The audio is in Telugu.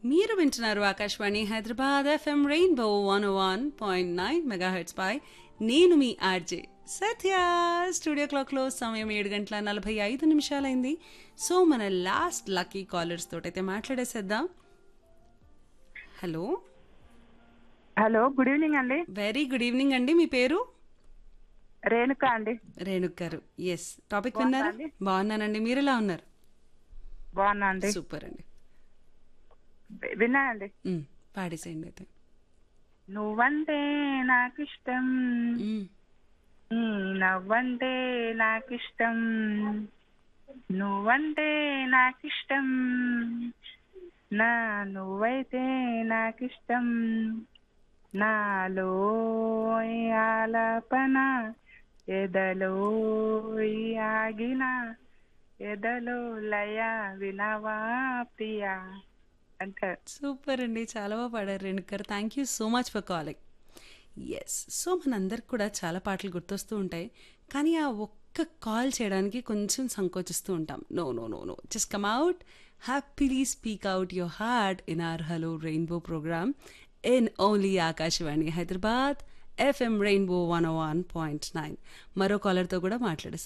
మీరు వింటున్నారు Akashvani Hyderabad FM rainbow one one point nine megahertz పై నేను మీ ఆర్జే సత్య స్టూడియో క్లాక్లో సమయం ఏడు గంటల నలభై ఐదు నిమిషాలైంది సో మన లాస్ట్ లక్కీ కాలర్స్ తోటైతే మాట్లాడేసేద్దాం హలో హలో గుడ్ ఈవినింగ్ అండి వెరీ గుడ్ ఈవినింగ్ అండి మీ పేరు రేణుక అండి రేణుక్ గారు ఎస్ టాపిక్ విన్నారా బాగున్నారా అండి? బాగున్నానండి మీరు ఎలా ఉన్నారు బాగున్నా అండి సూపర్ అండి విన్నానండి మ్, పాడేసేయండి అయితే నువ్వంటే నాకు ఇష్టం మ్, నీ నవ్వంటే నాకు ఇష్టం నువ్వంటే నాకు ఇష్టం నా నువ్వైతే నాకు ఇష్టం నాలో ఈ ఆలాపన ఎదలో ఈ ఆగిన ఎదలో లయ వినవా ప్రియా అంటారు సూపర్ అండి చాలా బాగా పాడారు రేణుక్ గారు thank you so much for calling yes so మనందరికి కూడా చాలా పాటలు గుర్తొస్తూ ఉంటాయి కానీ ఆ ఒక్క కాల్ చేయడానికి కొంచెం సంకోచిస్తూ ఉంటాం no no no no just come out happily speak out your heart in our hello rainbow program in only Akashvani Hyderabad FM rainbow one one point nine మరో కాలర్తో కూడా మాట్లాడేస్తాం